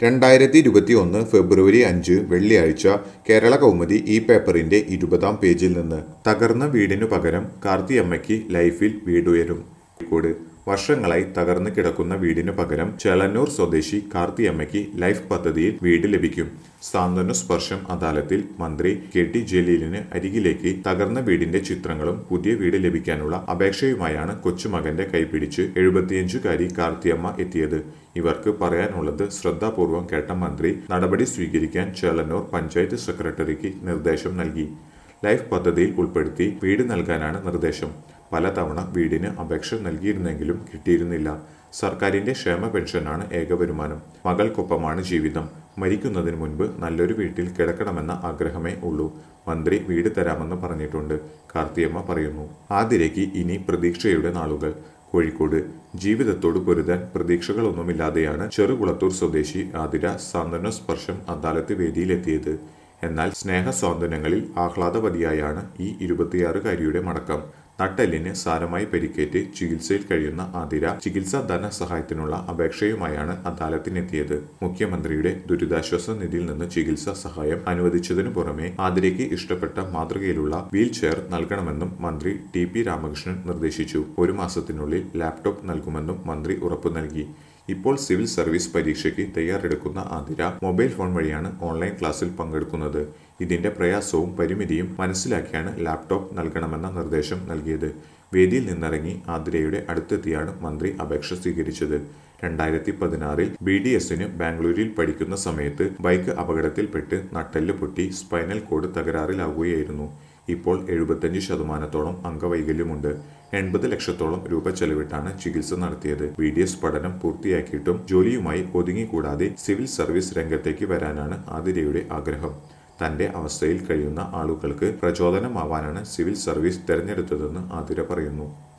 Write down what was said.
രണ്ടായിരത്തി ഇരുപത്തി ഒന്ന് ഫെബ്രുവരി അഞ്ച് വെള്ളിയാഴ്ച കേരള കൗമുദി ഈ പേപ്പറിന്റെ ഇരുപതാം പേജിൽ നിന്ന് തകർന്ന വീടിനു പകരം കാർത്തിയമ്മയ്ക്ക് ലൈഫിൽ വീടുയരും കോഴിക്കോട് വർഷങ്ങളായി തകർന്നു കിടക്കുന്ന വീടിനു പകരം ചേളന്നൂർ സ്വദേശി കാർത്തിയമ്മയ്ക്ക് ലൈഫ് പദ്ധതിയിൽ വീട് ലഭിക്കും സാന്ത്വന സ്പർശം അദാലത്തിൽ മന്ത്രി കെ ടി ജലീലിന് അരികിലേക്ക് തകർന്ന വീടിന്റെ ചിത്രങ്ങളും പുതിയ വീട് ലഭിക്കാനുള്ള അപേക്ഷയുമായാണ് കൊച്ചുമകന്റെ കൈപിടിച്ച് എഴുപത്തിയഞ്ചുകാരി കാർത്തിയമ്മ എത്തിയത് ഇവർക്ക് പറയാനുള്ളത് ശ്രദ്ധാപൂർവം കേട്ട മന്ത്രി നടപടി സ്വീകരിക്കാൻ ചേളന്നൂർ പഞ്ചായത്ത് സെക്രട്ടറിക്ക് നിർദ്ദേശം നൽകി ലൈഫ് പദ്ധതിയിൽ ഉൾപ്പെടുത്തി വീട് നൽകാനാണ് നിർദ്ദേശം പലതവണ വീടിന് അപേക്ഷ നൽകിയിരുന്നെങ്കിലും കിട്ടിയിരുന്നില്ല സർക്കാരിന്റെ ക്ഷേമ പെൻഷനാണ് ഏക വരുമാനം മകൾക്കൊപ്പമാണ് ജീവിതം മരിക്കുന്നതിന് മുൻപ് നല്ലൊരു വീട്ടിൽ കിടക്കണമെന്ന ആഗ്രഹമേ ഉള്ളൂ മന്ത്രി വീട് തരാമെന്ന് പറഞ്ഞിട്ടുണ്ട് കാർത്തിയമ്മ പറയുന്നു ആതിരയ്ക്ക് ഇനി പ്രതീക്ഷയുടെ നാളുകൾ കോഴിക്കോട് ജീവിതത്തോട് പൊരുതാൻ പ്രതീക്ഷകളൊന്നുമില്ലാതെയാണ് ചെറുകുളത്തൂർ സ്വദേശി ആതിര സാന്ത്വന സ്പർശം അദാലത്ത് വേദിയിലെത്തിയത് എന്നാൽ സ്നേഹ സ്വാന്തനങ്ങളിൽ ആഹ്ലാദവതിയായാണ് ഈ ഇരുപത്തിയാറുകാരിയുടെ മടക്കം നട്ടെല്ലിന് സാരമായി പരിക്കേറ്റ് ചികിത്സയിൽ കഴിയുന്ന ആതിര ചികിത്സാ ധനസഹായത്തിനുള്ള അപേക്ഷയുമായാണ് അദാലത്തിനെത്തിയത് മുഖ്യമന്ത്രിയുടെ ദുരിതാശ്വാസ നിധിയിൽ നിന്ന് ചികിത്സാ സഹായം അനുവദിച്ചതിനു പുറമെ ആതിരയ്ക്ക് ഇഷ്ടപ്പെട്ട മാതൃകയിലുള്ള വീൽ ചെയർ നൽകണമെന്നും മന്ത്രി ടി പി രാമകൃഷ്ണൻ നിർദ്ദേശിച്ചു ഒരു മാസത്തിനുള്ളിൽ ലാപ്ടോപ്പ് നൽകുമെന്നും മന്ത്രി ഉറപ്പു നൽകി ഇപ്പോൾ സിവിൽ സർവീസ് പരീക്ഷയ്ക്ക് തയ്യാറെടുക്കുന്ന ആതിര മൊബൈൽ ഫോൺ വഴിയാണ് ഓൺലൈൻ ക്ലാസ്സിൽ പങ്കെടുക്കുന്നത് ഇതിന്റെ പ്രയാസവും പരിമിതിയും മനസ്സിലാക്കിയാണ് ലാപ്ടോപ്പ് നൽകണമെന്ന നിർദ്ദേശം നൽകിയത് വേദിയിൽ നിന്നിറങ്ങി ആതിരയുടെ അടുത്തെത്തിയാണ് മന്ത്രി അപേക്ഷ സ്വീകരിച്ചത് രണ്ടായിരത്തി പതിനാറിൽ ബി ഡി എസിന് ബാംഗ്ലൂരിൽ പഠിക്കുന്ന സമയത്ത് ബൈക്ക് അപകടത്തിൽപ്പെട്ട് നട്ടെല്ല് പൊട്ടി സ്പൈനൽ കോഡ് തകരാറിലാവുകയായിരുന്നു ഇപ്പോൾ എഴുപത്തഞ്ച് ശതമാനത്തോളം അംഗവൈകല്യമുണ്ട് എൺപത് ലക്ഷത്തോളം രൂപ ചെലവിട്ടാണ് ചികിത്സ നടത്തിയത് ബി ഡി എസ് പഠനം പൂർത്തിയാക്കിയിട്ടും ജോലിയുമായി ഒതുങ്ങിക്കൂടാതെ സിവിൽ സർവീസ് രംഗത്തേക്ക് വരാനാണ് ആതിരയുടെ ആഗ്രഹം തന്റെ അവസ്ഥയിൽ കഴിയുന്ന ആളുകൾക്ക് പ്രചോദനമാവാനാണ് സിവിൽ സർവീസ് തെരഞ്ഞെടുത്തതെന്ന് ആതിര പറയുന്നു